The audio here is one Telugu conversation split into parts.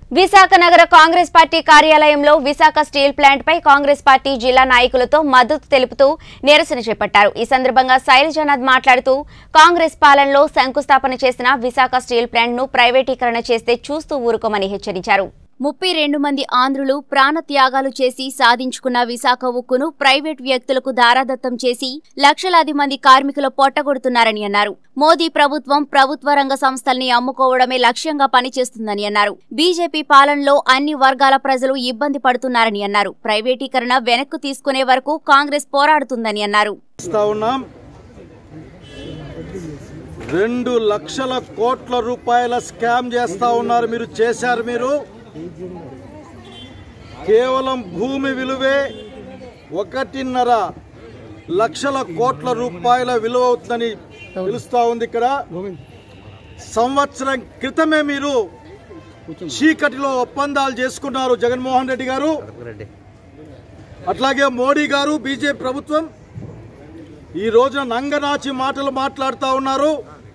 విశాఖ నగర కాంగ్రెస్ పార్టీ కార్యాలయంలో విశాఖ స్టీల్ ప్లాంట్ పై కాంగ్రెస్ పార్టీ జిల్లా నాయకులతో మద్దతు తెలుపుతూ నిరసన చేపట్టారు ఈ సందర్భంగా శైలజానాథ్ మాట్లాడుతూ కాంగ్రెస్ పాలనలో శంకుస్థాపన చేసిన విశాఖ స్టీల్ ప్లాంట్ ను ప్రైవేటీకరణ చేస్తే చూస్తూ ఊరుకోమని హెచ్చరించారు ముప్పై రెండు మంది ఆంధ్రులు ప్రాణత్యాగాలు చేసి సాధించుకున్న విశాఖ ఉక్కును ప్రైవేట్ వ్యక్తులకు దారాదత్తం చేసి లక్షలాది మంది కార్మికుల పొట్టగొడుతున్నారని అన్నారు మోదీ ప్రభుత్వం ప్రభుత్వ రంగ సంస్థల్ని అమ్ముకోవడమే లక్ష్యంగా పనిచేస్తుందని అన్నారు బీజేపీ పాలనలో అన్ని వర్గాల ప్రజలు ఇబ్బంది పడుతున్నారని అన్నారు ప్రైవేటీకరణ వెనక్కు తీసుకునే వరకు కాంగ్రెస్ పోరాడుతుందని అన్నారు ఇస్తా ఉన్నాం రెండు లక్షల కోట్ల రూపాయల స్కామ్ చేస్తా ఉన్నారు మీరు చేశారు మీరు కేవలం భూమి విలువే ఒకటిన్నర లక్షల కోట్ల రూపాయల విలువ అవుతుందని తెలుస్తా ఉంది ఇక్కడ సంవత్సరం క్రితమే మీరు చీకటిలో ఒప్పందాలు చేసుకున్నారు జగన్మోహన్ రెడ్డి గారు అట్లాగే మోడీ గారు బీజేపీ ప్రభుత్వం ఈ రోజున నంగనాచి మాటలు మాట్లాడుతూ ఉన్నారు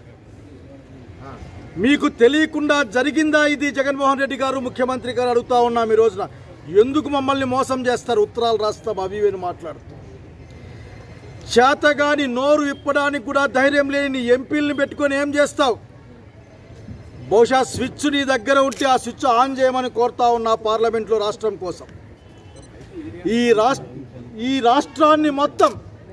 మీకు తెలియకుండా జరిగిందా ఇది జగన్మోహన్ రెడ్డి గారు ముఖ్యమంత్రి గారు అడుగుతా ఉన్నాం ఈ రోజున ఎందుకు మమ్మల్ని మోసం చేస్తారు ఉత్తరాలు రాస్తాం అవి ఇవి అని మాట్లాడుతూ చేతగాని నోరు ఇప్పడానికి కూడా ధైర్యం లేని ఎంపీలను పెట్టుకొని ఏం చేస్తావు బహుశా స్విచ్ నీ దగ్గర ఉంటే ఆ స్విచ్ ఆన్ చేయమని కోరుతా ఉన్నా పార్లమెంట్లో రాష్ట్రం కోసం ఈ రాష్ట్ర ఈ రాష్ట్రాన్ని మొత్తం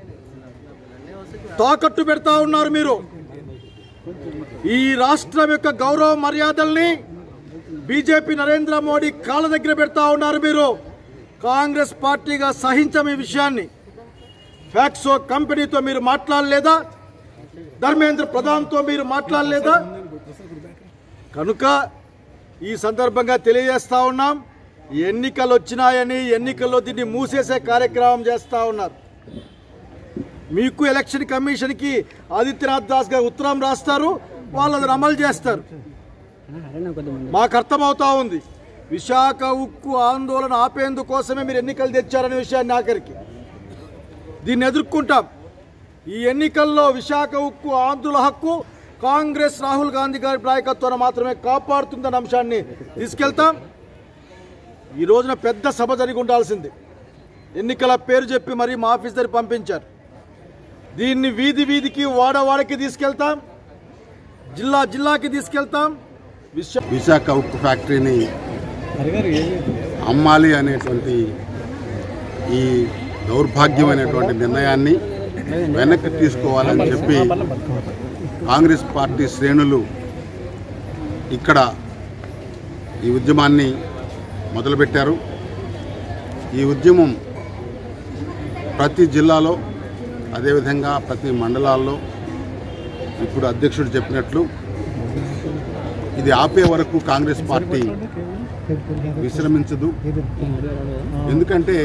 తాకట్టు పెడతా ఉన్నారు మీరు ఈ రాష్ట్రం యొక్క గౌరవ మర్యాదల్ని బీజేపీ నరేంద్ర మోడీ కాళ్ళ దగ్గర పెడతా ఉన్నారు మీరు కాంగ్రెస్ పార్టీగా సహించం ఈ విషయాన్ని ఫ్యాక్సో కంపెనీతో మీరు మాట్లాడలేదా ధర్మేంద్ర ప్రధాన్తో మీరు మాట్లాడలేదా కనుక ఈ సందర్భంగా తెలియజేస్తా ఉన్నాం ఎన్నికలు వచ్చినాయని ఎన్నికల్లో దీన్ని మూసేసే కార్యక్రమం చేస్తా ఉన్నారు మీకు ఎలక్షన్ కమిషన్కి ఆదిత్యనాథ్ దాస్ గారు ఉత్తరం రాస్తారు వాళ్ళు అది అమలు చేస్తారు మాకు అర్థమవుతా ఉంది విశాఖ ఉక్కు ఆందోళన ఆపేందుకోసమే మీరు ఎన్నికలు తెచ్చారనే విషయాన్ని ఆఖరికి దీన్ని ఎదుర్కొంటాం ఈ ఎన్నికల్లో విశాఖ ఉక్కు ఆంధ్రుల హక్కు కాంగ్రెస్ రాహుల్ గాంధీ గారి నాయకత్వాన్ని మాత్రమే కాపాడుతుందన్న అంశాన్ని తీసుకెళ్తాం ఈ రోజున పెద్ద సభ జరిగి ఉండాల్సింది ఎన్నికల పేరు చెప్పి మరీ మా ఆఫీస్ దగ్గర పంపించారు దీన్ని వీధి వీధికి వాడవాడకి తీసుకెళ్తాం జిల్లా జిల్లాకి తీసుకెళ్తాం విశ్వ విశాఖ ఉక్కు ఫ్యాక్టరీని అమ్మాలి అనేటువంటి ఈ దౌర్భాగ్యమైనటువంటి నిర్ణయాన్ని వెనక్కి తీసుకోవాలని చెప్పి కాంగ్రెస్ పార్టీ శ్రేణులు ఇక్కడ ఈ ఉద్యమాన్ని మొదలుపెట్టారు ఈ ఉద్యమం ప్రతి జిల్లాలో అదేవిధంగా ప్రతి మండలాల్లో ఇప్పుడు అధ్యక్షుడు చెప్పినట్లు ఇది ఆపే వరకు కాంగ్రెస్ పార్టీ విశ్రమించదు ఎందుకంటే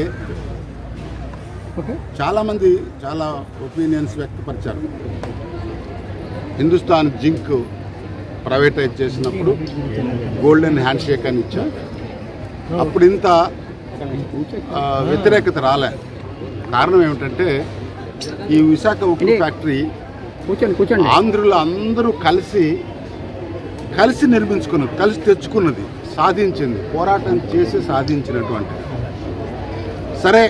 చాలామంది చాలా ఒపీనియన్స్ వ్యక్తపరిచారు హిందుస్థాన్ జింక్ ప్రైవేటైజ్ చేసినప్పుడు గోల్డెన్ హ్యాండ్ షేక్ అని ఇచ్చారు అప్పుడు ఇంత ఆ, వ్యతిరేకత రాలే కారణం ఏమిటంటే ఈ విశాఖ ఉక్కు ఫ్యాక్టరీ కూర్చోండి కూర్చోండి ఆంధ్రులు అందరూ కలిసి కలిసి నిర్మించుకున్నది కలిసి తెచ్చుకున్నది సాధించింది పోరాటం చేసి సాధించినటువంటి సరే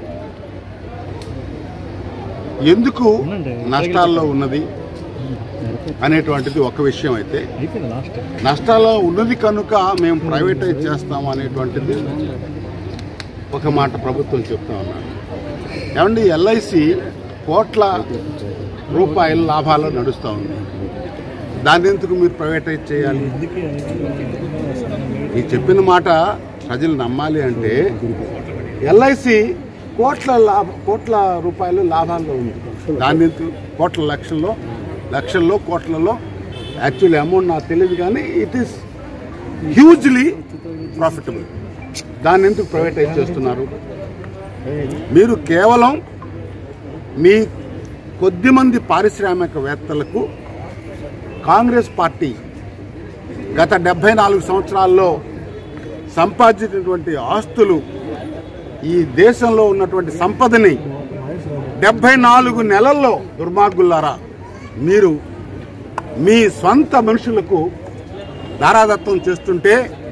ఎందుకు నష్టాల్లో ఉన్నది అనేటువంటిది ఒక విషయం అయితే అయిపోయింది లాస్ట్ నష్టాల్లో ఉన్నది కనుక మేము ప్రైవేటైజ్ చేస్తాము అనేటువంటిది ఒక మాట ప్రభుత్వం చెప్తా ఉన్నారు ఏమండి ఎల్ఐసి కోట్ల రూపాయల లాభాలు నడుస్తూ ఉంది దాన్ని ఎందుకు మీరు ప్రైవేటైజ్ చేయాలి ఈ చెప్పిన మాట ప్రజలు నమ్మాలి అంటే ఎల్ఐసి కోట్ల లాభ కోట్ల రూపాయలు లాభాల్లో ఉంది దాన్ని ఎందుకు కోట్ల లక్షల్లో లక్షల్లో కోట్లలో యాక్చువల్లీ అమౌంట్ నాకు తెలియదు కానీ ఇట్ ఈస్ హ్యూజ్లీ ప్రాఫిటబుల్ దాన్ని ఎందుకు ప్రైవేటైజ్ చేస్తున్నారు మీరు కేవలం మీ కొద్దిమంది పారిశ్రామికవేత్తలకు కాంగ్రెస్ పార్టీ గత డెబ్బై నాలుగు సంవత్సరాల్లో సంపాదించినటువంటి ఆస్తులు ఈ దేశంలో ఉన్నటువంటి సంపదని డెబ్బై నాలుగు నెలల్లో దుర్మార్గులారా మీరు మీ స్వంత మనుషులకు దారాదత్తం చేస్తుంటే